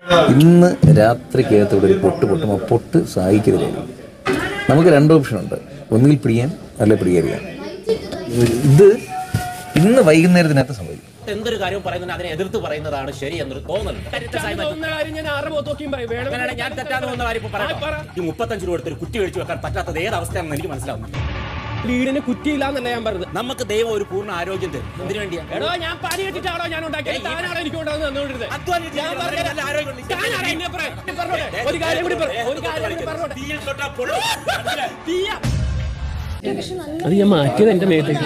ഇന്ന് രാത്രിക്കകത്ത് ഇവിടെ ഒരു പൊട്ട് പൊട്ടുമ്പോൾ പൊട്ട് സായിക്കെതിരായിരിക്കും നമുക്ക് രണ്ട് ഓപ്ഷനുണ്ട് ഒന്നുകിൽ പിടിയാൻ അല്ലെ പിടിയാതിരിക്കാൻ ഇത് ഇന്ന് വൈകുന്നേരത്തിനകത്ത് സംഭവിക്കും എന്തൊരു കാര്യവും പറയുന്നത് അതിനെ എതിർത്ത് പറയുന്നതാണ് ശരി എന്നൊരു തോന്നൽ അങ്ങനെയാണെങ്കിൽ ഞാൻ തെറ്റാന്ന് വന്ന കാര്യം ഇപ്പൊ പറയാം ഈ മുപ്പത്തഞ്ച് രൂപ എടുത്തൊരു കുറ്റി ഒഴിച്ചു വെക്കാൻ പറ്റാത്തത് ഏത് അവസ്ഥയാണെന്ന് എനിക്ക് മനസ്സിലാവുന്നു വീടിന് കുറ്റിയില്ലാന്നല്ല ഞാൻ പറഞ്ഞത് നമുക്ക് ദൈവം ഒരു പൂർണ്ണ ആരോഗ്യം തരും എന്തിനു വേണ്ടിയാ എടോ ഞാൻ പണി കിട്ടിട്ടാണോ ഞാൻ ഉണ്ടാക്കിയത് താനാണോ എനിക്ക് കൊണ്ടുവന്ന് തന്നുകൊണ്ടിരുന്നത് അധ്വാനിച്ച് ഞാൻ ജീവിക്കുന്ന പറഞ്ഞത് നല്ല ആരോഗ്യമുണ്ട്. താനാണോ എന്നെ പറ- പറഞ്ഞോട്ടെ? ഒരു കാര്യം കൂടി പറ- ഒരു കാര്യം കൂടി പറഞ്ഞോട്ടെ. തീയിൽ തൊട്ടാ പൊള്ളും. മനസ്സിലായോ? തീയ. അത് ഞാൻ മാറ്റിയത് എന്റെ മേത്തേക്ക്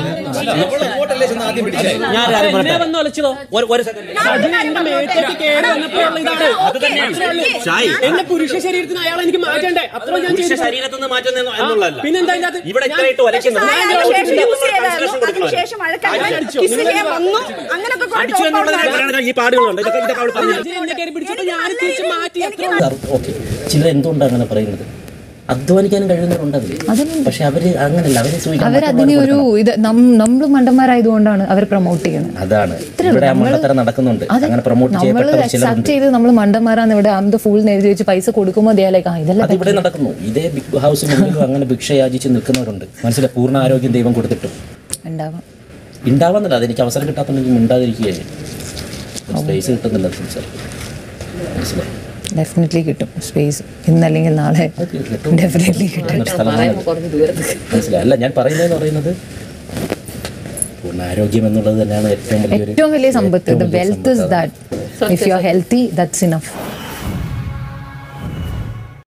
ഞാൻ ഒരു കാര്യം പറയട്ടെ? വന്ന് ഒളിച്ചതോ ഒരു- ഒരു second. അത് എന്റെ മേത്തേക്ക് കേറി വന്നപ്പോഴുള്ള ഇതാണ് അത് തന്നെയാണ്. ഷായി, എന്റെ പുരുഷ ശരീരത്തിന് അയാൾ എനിക്ക് മാറ്റണ്ടേ അത്ര ഞാൻ പുരുഷ ചെയ്തു ശരീരത്തിൽ നിന്ന് മാറ്റുന്ന എന്നുള്ളതല്ല പിന്നെന്താ ഇതിന്റെ അകത്ത്? ഇവിടെ ഇത്രയിട്ട് വരയ്ക്കുന്നത് ഞാൻ അതിനുശേഷം ഞാൻ യൂസ് ചെയ്തായിരുന്നു കൺസെഷൻ കൊടുക്കണം. അതിനുശേഷം അടിച്ചോ? വഴക്കടിച്ചു കിസ് ചെയ്യാൻ വന്നു അങ്ങനൊക്കെ കൊണ്ട് അടിച്ചു ഓപ്പൺ എന്നുള്ളതിന് ആക്കി. എങ്ങനെയാണ് ഈ പാടുകളുണ്ട് ഇതൊക്കെ ഇതൊക്കെ അവൾ പറഞ്ഞു ഇത് എന്നെ കയറി പിടിച്ചപ്പോ ഞാൻ തിരിച്ച് മാറ്റി അത്ര ഓക്കെ ചിലർ എന്തുകൊണ്ടാണ് അങ്ങനെ പറയുന്നത് അധ്വാനിക്കാനും കഴിയുന്നവരുണ്ട് അതിൽ പക്ഷെ അവര് അങ്ങനല്ല അവരെ സൂചിക്കാൻ അവരതിനെ ഒരു ഇത് നമ്മൾ മണ്ടന്മാരായതുകൊണ്ടാണ് അവർ പ്രൊമോട്ട് ചെയ്യുന്നത് അതാണ് ഇവിടെ ആ മണ്ടത്തരം നടക്കുന്നുണ്ട് അത് അങ്ങനെ പ്രൊമോട്ട് നമ്മൾ ചെയ്യപ്പെട്ടവർ അക്സെപ്റ്റ് ചിലരുണ്ട് ചെയ്ത് നമ്മൾ മണ്ടന്മാരാന്ന് ഇവിടെ അന്ത ഫുൾ എഴുതി വെച്ച് പൈസ കൊടുക്കുമ്പോൾ അതേലേക്ക് ആ ഇതല്ല അത് ഇവിടെ നടക്കുന്നു ഇതേ ബിഗ് ഹൗസിന് മുന്നിലും അങ്ങനെ ഭിക്ഷ യാചിച്ച് നിൽക്കുന്നവരുണ്ട് മനസ്സിലായി പൂർണ്ണ ആരോഗ്യം ദൈവം കൊടുത്തിട്ടും ഉണ്ടാവാം ഉണ്ടാവുന്നില്ല അതെനിക്ക് അവസരം കിട്ടാത്തുണ്ടെങ്കിൽ മിണ്ടാതിരിക്കുകയായി സ്പേസ് കിട്ടുന്നില്ല സംസാരിക്കും മനസ്സിലായി ഡെഫിനറ്റ്ലി കിട്ടും സ്പേസ് ഇന്നല്ലെങ്കിൽ നാളെ ഡെഫിനറ്റ്ലി കിട്ടും ഒരു സ്ഥലമാണ് മനസ്സിലായി അല്ല ഞാൻ പറയുന്നതെന്ന് പറയുന്നത് പൂർണ്ണ ആരോഗ്യം എന്നുള്ളത് തന്നെയാണ് ഏറ്റവും വലിയൊരു ഏറ്റവും വലിയ സമ്പത്ത് ഏറ്റവും ദ വലിയ വെൽത്ത് ഇസ് സമ്പത്ത്. That if you are healthy that's enough